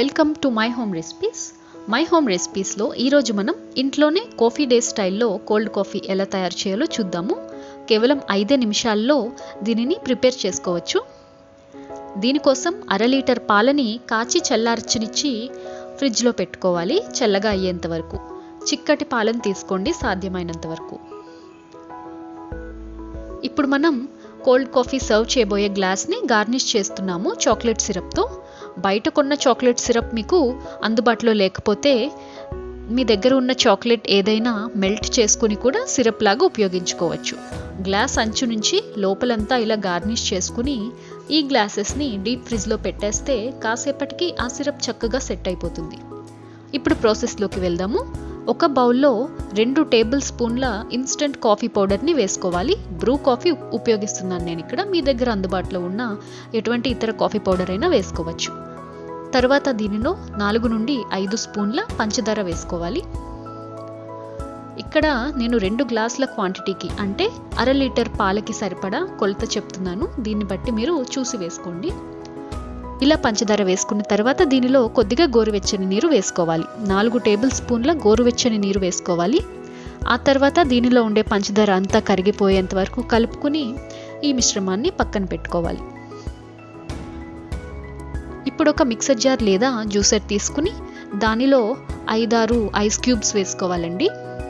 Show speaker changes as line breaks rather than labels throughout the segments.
welcome to my home recipes my home రెసిపీస్లో ఈరోజు మనం ఇంట్లోనే కాఫీ డే స్టైల్లో కోల్డ్ కాఫీ ఎలా తయారు చేయాలో చూద్దాము కేవలం ఐదే నిమిషాల్లో దీనిని ప్రిపేర్ చేసుకోవచ్చు దీనికోసం అర లీటర్ పాలని కాచి చల్లార్చనిచ్చి ఫ్రిడ్జ్లో పెట్టుకోవాలి చల్లగా అయ్యేంత వరకు చిక్కటి పాలను తీసుకోండి సాధ్యమైనంత వరకు ఇప్పుడు మనం కోల్డ్ కాఫీ సర్వ్ చేయబోయే గ్లాస్ని గార్నిష్ చేస్తున్నాము చాక్లెట్ సిరప్తో బయట కొన్న చాక్లెట్ సిరప్ మీకు అందుబాటులో లేకపోతే మీ దగ్గర ఉన్న చాక్లెట్ ఏదైనా మెల్ట్ చేసుకుని కూడా సిరప్ లాగా ఉపయోగించుకోవచ్చు గ్లాస్ అంచు నుంచి లోపలంతా ఇలా గార్నిష్ చేసుకుని ఈ గ్లాసెస్ని డీప్ ఫ్రిడ్జ్లో పెట్టేస్తే కాసేపటికి ఆ సిరప్ చక్కగా సెట్ అయిపోతుంది ఇప్పుడు ప్రాసెస్లోకి వెళ్దాము ఒక బౌల్లో రెండు టేబుల్ స్పూన్ల ఇన్స్టెంట్ కాఫీ పౌడర్ని వేసుకోవాలి బ్రూ కాఫీ ఉపయోగిస్తున్నాను నేను ఇక్కడ మీ దగ్గర అందుబాటులో ఉన్న ఎటువంటి ఇతర కాఫీ పౌడర్ అయినా వేసుకోవచ్చు తర్వాత దీనిలో నాలుగు నుండి ఐదు స్పూన్ల పంచదార వేసుకోవాలి ఇక్కడ నేను రెండు గ్లాసుల క్వాంటిటీకి అంటే అర లీటర్ పాలకి సరిపడా కొలత చెప్తున్నాను దీన్ని బట్టి మీరు చూసి వేసుకోండి ఇలా పంచదార వేసుకున్న తర్వాత దీనిలో కొద్దిగా గోరువెచ్చని నీరు వేసుకోవాలి నాలుగు టేబుల్ స్పూన్ల గోరువెచ్చని నీరు వేసుకోవాలి ఆ తర్వాత దీనిలో ఉండే పంచదార అంతా కరిగిపోయేంత వరకు కలుపుకుని ఈ మిశ్రమాన్ని పక్కన పెట్టుకోవాలి ఇప్పుడు ఒక మిక్సర్ జార్ లేదా జ్యూసర్ తీసుకుని దానిలో ఐదారు ఐస్ క్యూబ్స్ వేసుకోవాలండి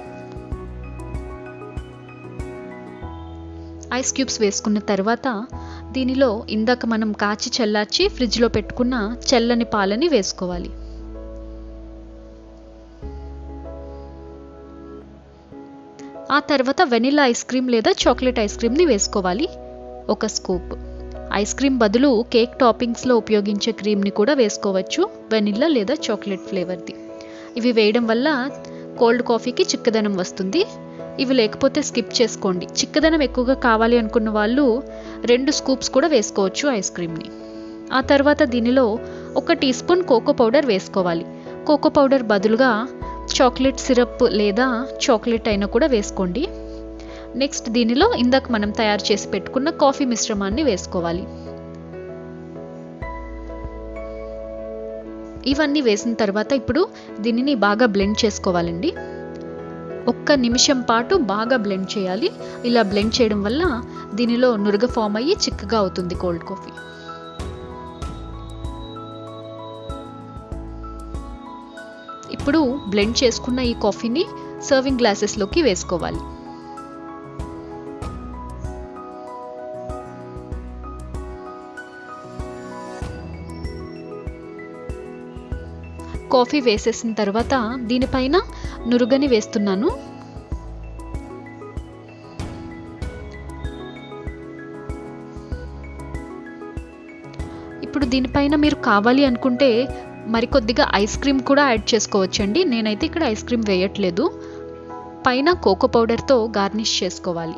ఐస్ క్యూబ్స్ వేసుకున్న తర్వాత దీనిలో ఇందాక మనం కాచి చల్లార్చి ఫ్రిడ్జ్లో పెట్టుకున్న చల్లని పాలని వేసుకోవాలి ఆ తర్వాత వెనిలా ఐస్ క్రీమ్ లేదా చాక్లెట్ ఐస్ క్రీమ్ని వేసుకోవాలి ఒక స్కూప్ ఐస్ క్రీమ్ బదులు కేక్ టాపింగ్స్లో ఉపయోగించే క్రీమ్ని కూడా వేసుకోవచ్చు వెనిల్లా లేదా చాక్లెట్ ఫ్లేవర్ది ఇవి వేయడం వల్ల కోల్డ్ కాఫీకి చిక్కదనం వస్తుంది ఇవి లేకపోతే స్కిప్ చేసుకోండి చిక్కదనం ఎక్కువగా కావాలి అనుకున్న వాళ్ళు రెండు స్కూప్స్ కూడా వేసుకోవచ్చు ఐస్ క్రీమ్ని ఆ తర్వాత దీనిలో ఒక టీ స్పూన్ కోకో పౌడర్ వేసుకోవాలి కోకో పౌడర్ బదులుగా చాక్లెట్ సిరప్ లేదా చాక్లెట్ అయినా కూడా వేసుకోండి నెక్స్ట్ దీనిలో ఇందాక మనం తయారు చేసి పెట్టుకున్న కాఫీ మిశ్రమాన్ని వేసుకోవాలి ఇవన్నీ వేసిన తర్వాత ఇప్పుడు దీనిని బాగా బ్లెండ్ చేసుకోవాలండి ఒక్క నిమిషం పాటు బాగా బ్లెండ్ చేయాలి ఇలా బ్లెండ్ చేయడం వల్ల దీనిలో నురగ ఫామ్ అయ్యి చిక్కగా అవుతుంది కోల్డ్ కాఫీ ఇప్పుడు బ్లెండ్ చేసుకున్న ఈ కాఫీని సర్వింగ్ గ్లాసెస్లోకి వేసుకోవాలి కాఫీ వేసేసిన తర్వాత దీనిపైన నురుగని వేస్తున్నాను ఇప్పుడు దీనిపైన మీరు కావాలి అనుకుంటే మరికొద్దిగా ఐస్ క్రీమ్ కూడా యాడ్ చేసుకోవచ్చండి నేనైతే ఇక్కడ ఐస్ క్రీమ్ వేయట్లేదు పైన కోకో పౌడర్తో గార్నిష్ చేసుకోవాలి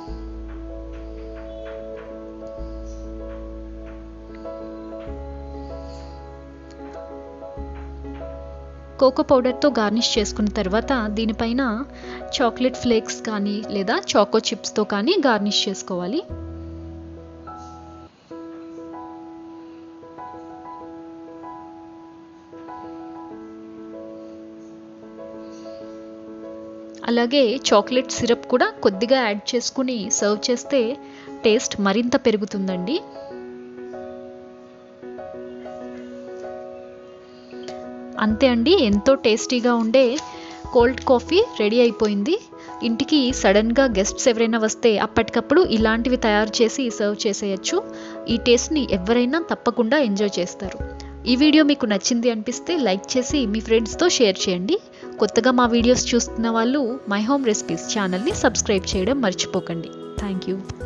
కోకో పౌడర్తో గార్నిష్ చేసుకున్న తర్వాత దీనిపైన చాక్లెట్ ఫ్లేక్స్ కానీ లేదా చాకో చిప్స్తో కానీ గార్నిష్ చేసుకోవాలి అలాగే చాక్లెట్ సిరప్ కూడా కొద్దిగా యాడ్ చేసుకుని సర్వ్ చేస్తే టేస్ట్ మరింత పెరుగుతుందండి అంతే అండి ఎంతో టేస్టీగా ఉండే కోల్డ్ కాఫీ రెడీ అయిపోయింది ఇంటికి సడన్గా గెస్ట్స్ ఎవరైనా వస్తే అప్పటికప్పుడు ఇలాంటివి తయారు చేసి సర్వ్ చేసేయచ్చు ఈ టేస్ట్ని ఎవరైనా తప్పకుండా ఎంజాయ్ చేస్తారు ఈ వీడియో మీకు నచ్చింది అనిపిస్తే లైక్ చేసి మీ ఫ్రెండ్స్తో షేర్ చేయండి కొత్తగా మా వీడియోస్ చూస్తున్న వాళ్ళు మై హోమ్ రెసిపీస్ ఛానల్ని సబ్స్క్రైబ్ చేయడం మర్చిపోకండి థ్యాంక్ యూ